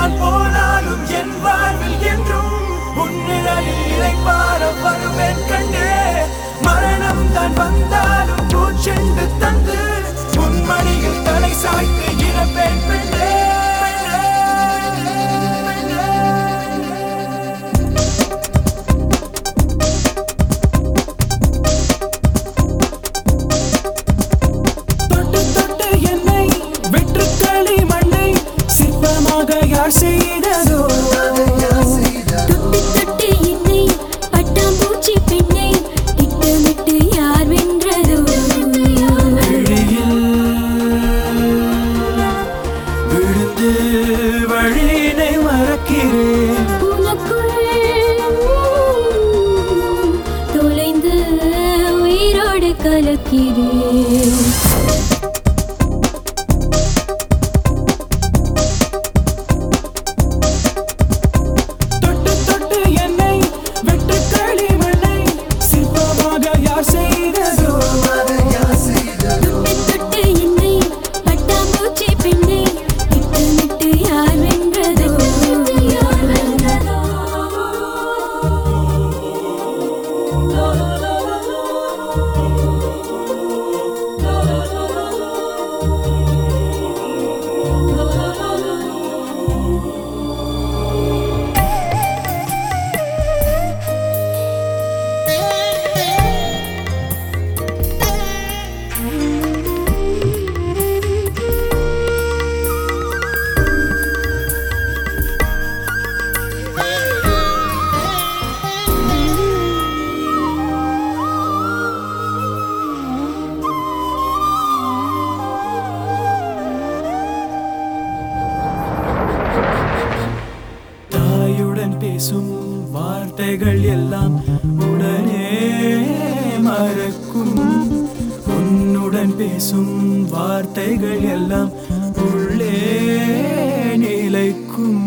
நான் போனாலும் என் வாழ்வில் என்றும் உன்னிழலில் இளைப்பார வருவேன் கண்டே மரணம் தான் வந்தாலும் பூச்செண்டு தந்து உன் மடியில் தலை சாய்த்து இறப்பேன் பெண்ணே தொட்டு தொட்டு என்னை வெற்று களி மண்ணை சிற்பமாக யார் செய்ததோ தொட்டு தொட்டு என்னை பட்டாம்பூச்சி பெண்ணை திட்டமிட்டு யார் வென்றதோ விழியில் விழுந்து வழியினை மறக்கிறேன் உனக்குள் தொலைந்து உயிரோடு கலக்கிறேன் தொட்டு தொட்டு என்னை வெட்டு களி மண்ணை சிற்பமாக யார் செய்ததோ தொட்டு தொட்டு என்னை பட்டாம்பூச்சி பெண்ணை திட்டமிட்டு யார் வென்றதோ யார் வென்றதோ தாயுடன் பேசும் வார்த்தைகள் எல்லாம் உடனே மறக்கும் உன்னுடன் பேசும் வார்த்தைகள் எல்லாம் உள்ளே நிலைக்கும்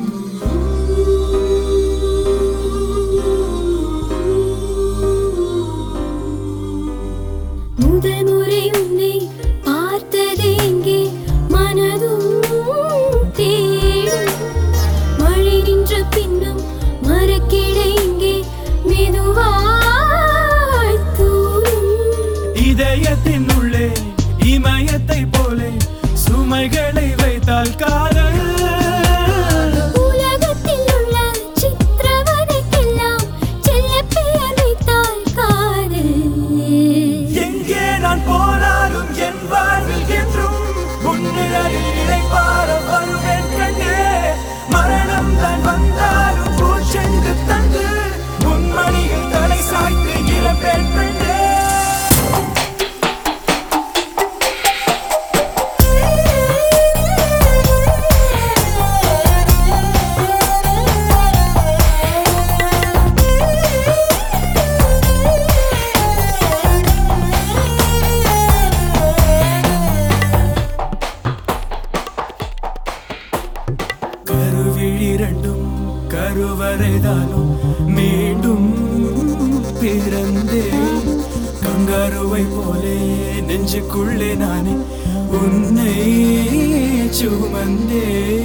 முதல் முறை உன்னை பார்த்தது எங்கே மனதும் தேடும் மழை நின்ற பின்னும் மரக்கிளை இங்கே மெதுவாய் தூரும் இதயத்தின் உள்ளே இமயத்தை போலே சுமைகளை வைத்தால் காதல் உலகத்தில் உள்ள சித்திரவதைக்கெல்லாம் செல்லப் பெயர் வைத்தால் காதல் எங்கே நான் போனாலும் என் வாழ்வில் என்றும் உன்னிழலில் இளைப்பார வருவேன் கண்ணே மரணம் தான் வந்தாலும் பூச்செண்டு தந்து உன் மடியில் தலை சாய்த்து இழப்பேன் பெண்ணே கருவிழிரண்டும் கருவறைதானும் மீண்டும் பிறந்தேன் கங்காருவை போலே நெஞ்சுக்குள்ளே நானே உன்னை சுமந்தேன்